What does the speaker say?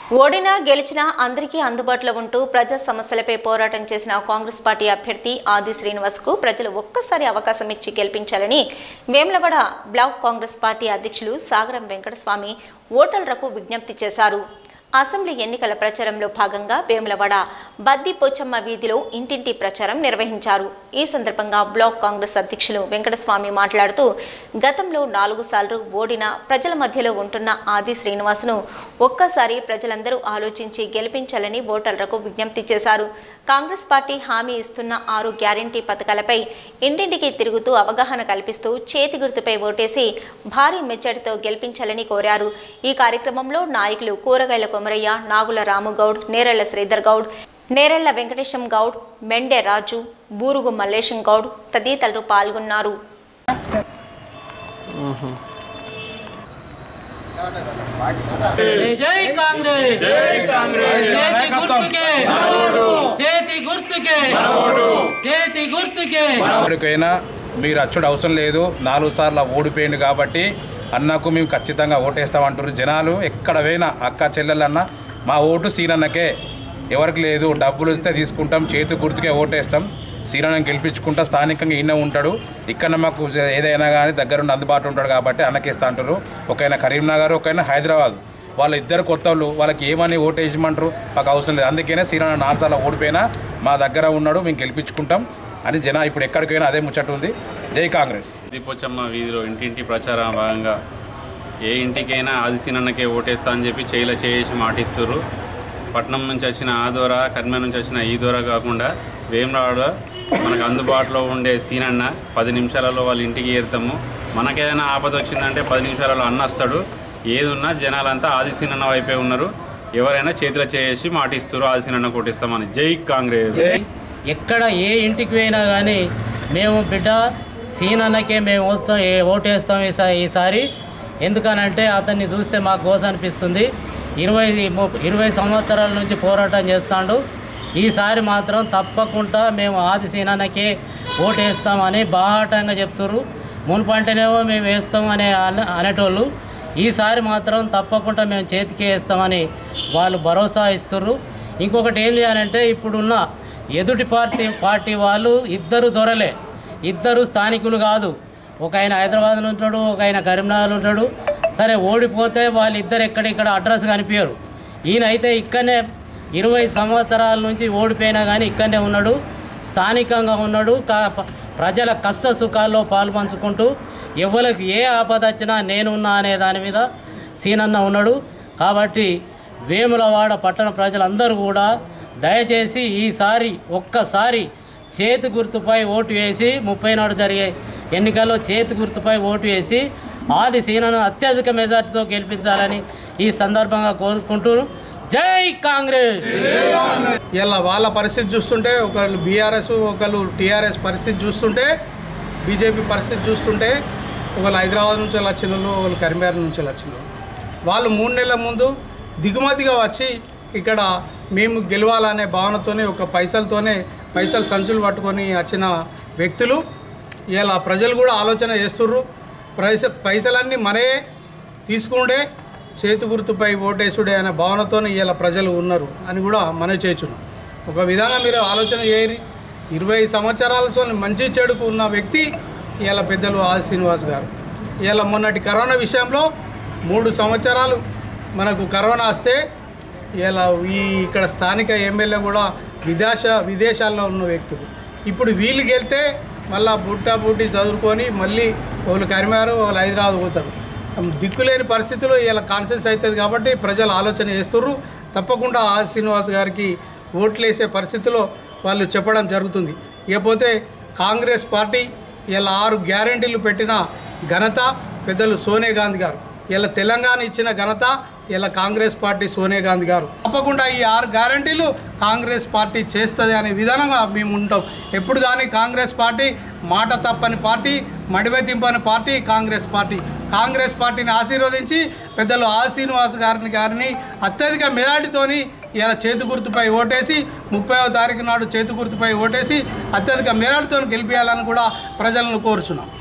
ఓడినా గెలిచినా అందరికీ అందుబాటులో ఉంటూ ప్రజా సమస్యలపై పోరాటం చేసిన కాంగ్రెస్ పార్టీ అభ్యర్థి ఆది శ్రీనివాస్ కు ప్రజలు ఒక్కసారి అవకాశం ఇచ్చి గెలిపించాలని వేములవాడ బ్లాక్ కాంగ్రెస్ పార్టీ అధ్యక్షులు సాగరం వెంకటస్వామి ఓటర్లకు విజ్ఞప్తి చేశారు అసెంబ్లీ ఎన్నికల ప్రచారంలో భాగంగా వేములవాడ బద్ది పోచమ్మ వీధిలో ఇంటింటి ప్రచారం నిర్వహించారు ఈ సందర్భంగా బ్లాక్ కాంగ్రెస్ అధ్యక్షులు వెంకటస్వామి మాట్లాడుతూ గతంలో నాలుగు సార్లు ఓడిన ప్రజల మధ్యలో ఉంటున్న ఆది శ్రీనివాసును ఒక్కసారి ప్రజలందరూ ఆలోచించి గెలిపించాలని ఓటర్లకు విజ్ఞప్తి చేశారు కాంగ్రెస్ పార్టీ హామీ ఇస్తున్న ఆరు గ్యారంటీ పథకాలపై ఇంటింటికి తిరుగుతూ అవగాహన కల్పిస్తూ చేతి గుర్తుపై ఓటేసి భారీ మెచ్చడితో గెలిపించాలని కోరారు ఈ కార్యక్రమంలో నాయకులు కూరగాయల కొమరయ్య నాగుల రాముగౌడ్ నేరెళ్ల శ్రీధర్ గౌడ్ నేరెళ్ల వెంకటేశం గౌడ్ మెండే రాజు బూరుగు మల్లేశం గౌడ్ తదితరులు పాల్గొన్నారు జై జై కాంగ్రెస్ జై కాంగ్రెస్ చేతి గుర్తుకే చేతి గుర్తుకే చేతి గుర్తుకే ఎప్పటికైనా మీరు అచ్చుడు అవసరం లేదు నాలుగు సార్లు ఓడిపోయింది కాబట్టి అన్నకు మేము ఖచ్చితంగా ఓటేస్తామంటారు జనాలు ఎక్కడ పోయినా అక్క చెల్లెలన్న మా ఓటు సీనన్నకే ఎవరికి లేదు డబ్బులు ఇస్తే తీసుకుంటాం చేతి గుర్తుకే ఓటేస్తాం సీనన్నని గెలిపించుకుంటా స్థానికంగా ఈయన ఉంటాడు ఇక్కడ మాకు ఏదైనా కానీ దగ్గరుండి అందుబాటులో ఉంటాడు కాబట్టి అన్నకేస్తా అంటారు ఒకైనా కరీంనగర్ ఒకైనా హైదరాబాద్ వాళ్ళ ఇద్దరు కొత్త వాళ్ళు వాళ్ళకి ఏమని ఓటు వేయమంటారు మాకు అవసరం లేదు అందుకనే శ్రీరాణ నాలుగు సార్లు ఓడిపోయినా మా దగ్గర ఉన్నాడు మేము గెలిపించుకుంటాం అని జన ఇప్పుడు ఎక్కడికైనా అదే ముచ్చట ఉంది జై కాంగ్రెస్ దీపోచమ్మ వీధిలో ఇంటింటి ప్రచారం భాగంగా ఏ ఇంటికైనా ఆదిశీనన్నకే ఓటేస్తా అని చెప్పి చేయిల చేసి మాటిస్తుర్రు పట్నం నుంచి వచ్చిన ఆ దూర కర్మ నుంచి వచ్చిన ఈ దూర కాకుండా వేమరాడ మనకు అందుబాటులో ఉండే సీనన్న పది నిమిషాలలో వాళ్ళ ఇంటికి ఏరుతాము మనకేదైనా ఆపద వచ్చిందంటే పది నిమిషాలలో అన్న వస్తాడు ఏది ఉన్నా జనాలంతా ఆదిశీనన్న వైపే ఉన్నారు ఎవరైనా చేతిలో చేసి మాటిస్తారు ఆదిశీనన్న కొట్టిస్తామని జై కాంగ్రెస్ ఎక్కడ ఏ ఇంటికి పోయినా కానీ మేము బిడ్డ సీనన్నకే మేము వస్తాం ఏ- ఓటేస్తాం ఈసా ఈసారి ఎందుకనంటే అతన్ని చూస్తే మాకు గోస అనిపిస్తుంది ఇరవై ము- ఇరవై సంవత్సరాల నుంచి పోరాటం చేస్తాడు ఈసారి మాత్రం తప్పకుండా మేము ఆది సీనన్నకే ఓటేస్తామని బాహాటంగా చెప్తున్నారు మునుపంటేనేమో మేము వేస్తాం అనే అన- అనేటోళ్ళు ఈసారి మాత్రం తప్పకుండా మేము చేతికి వేస్తామని వాళ్ళు భరోసా ఇస్తుర్రు ఇంకొకటి ఏంటి అని అంటే ఇప్పుడున్న ఎదుటి పార్టీ పార్టీ వాళ్ళు ఇద్దరు దొరలే ఇద్దరు స్థానికులు కాదు ఒక ఆయన హైదరాబాద్ ఉంటాడు ఒక ఆయన కరీంనగర్ ఉంటాడు సరే ఓడిపోతే వాళ్ళిద్దరు ఎక్కడిక్కడ అడ్రస్ కనిపించరు ఈయన అయితే ఇక్కడనే ఇరవై సంవత్సరాల నుంచి ఓడిపోయినా కానీ ఇక్కడనే ఉన్నాడు స్థానికంగా ఉన్నాడు కా ప్రజల కష్ట సుఖాల్లో పాల్పంచుకుంటూ ఎవరికి ఏ ఆపద వచ్చినా నేనున్నా అనే దాని మీద సీనన్న ఉన్నాడు కాబట్టి వేములవాడ పట్టణ ప్రజలందరూ కూడా దయచేసి ఈసారి ఒక్కసారి చేతి గుర్తుపై ఓటు వేసి ముప్పై నాడు జరిగే ఎన్నికల్లో చేతి గుర్తుపై ఓటు వేసి ఆది సీనను అత్యధిక మెజార్టీతో గెలిపించాలని ఈ సందర్భంగా కోరుకుంటూ జై కాంగ్రెస్ ఇలా వాళ్ళ పరిస్థితి చూస్తుంటే ఒకళ్ళు బీఆర్ఎస్ ఒకళ్ళు టీఆర్ఎస్ పరిస్థితి చూస్తుంటే బీజేపీ పరిస్థితి చూస్తుంటే ఒకళ్ళు హైదరాబాద్ నుంచి వచ్చిన వాళ్ళు ఒకళ్ళు కరీంనగర్ నుంచి వచ్చిన వాళ్ళు వాళ్ళు మూడు నెలల ముందు దిగుమతిగా వచ్చి ఇక్కడ మేము గెలవాలనే భావనతోనే ఒక పైసలతోనే పైసలు సంచులు పట్టుకొని వచ్చిన వ్యక్తులు ఇలా ప్రజలు కూడా ఆలోచన చేస్తుర్రు పైస పైసలన్నీ మనే తీసుకుంటే చేతి గుర్తుపై ఓటేసుడే అనే భావనతోనే ఇలా ప్రజలు ఉన్నారు అని కూడా మనం చేస్తున్నాం ఒక విధంగా మీరు ఆలోచన చేయరి ఇరవై సంవత్సరాలతో మంచి చెడుకు ఉన్న వ్యక్తి ఇలా పెద్దలు ఆది శ్రీనివాస్ గారు ఇలా మొన్నటి కరోనా విషయంలో మూడు సంవత్సరాలు మనకు కరోనా వస్తే ఇలా ఈ ఇక్కడ స్థానిక ఎమ్మెల్యే కూడా విదేశ విదేశాల్లో ఉన్న వ్యక్తులు ఇప్పుడు వీళ్ళు గెలితే మళ్ళా బుట్టా బుట్టి చదువుకొని మళ్ళీ వాళ్ళు కరిమారు వాళ్ళు హైదరాబాద్ పోతారు దిక్కులేని పరిస్థితిలో ఇలా కాన్షియస్ అవుతుంది కాబట్టి ప్రజలు ఆలోచన చేస్తుర్రు తప్పకుండా ఆ శ్రీనివాస్ గారికి ఓట్లు వేసే పరిస్థితిలో వాళ్ళు చెప్పడం జరుగుతుంది ఇకపోతే కాంగ్రెస్ పార్టీ ఇలా ఆరు గ్యారంటీలు పెట్టిన ఘనత పెద్దలు సోనియా గాంధీ గారు ఇలా తెలంగాణ ఇచ్చిన ఘనత ఇలా కాంగ్రెస్ పార్టీ సోనియా గాంధీ గారు తప్పకుండా ఈ ఆరు గ్యారంటీలు కాంగ్రెస్ పార్టీ చేస్తుంది అనే విధానంగా మేము ఉంటాం ఎప్పుడు కానీ కాంగ్రెస్ పార్టీ మాట తప్పని పార్టీ మడివెత్తింపని పార్టీ కాంగ్రెస్ పార్టీ కాంగ్రెస్ పార్టీని ఆశీర్వదించి పెద్దలు ఆ శ్రీనివాస్ గారిని గారిని అత్యధిక మెజార్టీతోని ఇలా చేతి గుర్తుపై ఓటేసి ముప్పైవ తారీఖు నాడు చేతి గుర్తుపై ఓటేసి అత్యధిక మెజార్టీతో గెలిపించాలని కూడా ప్రజలను కోరుచున్నాం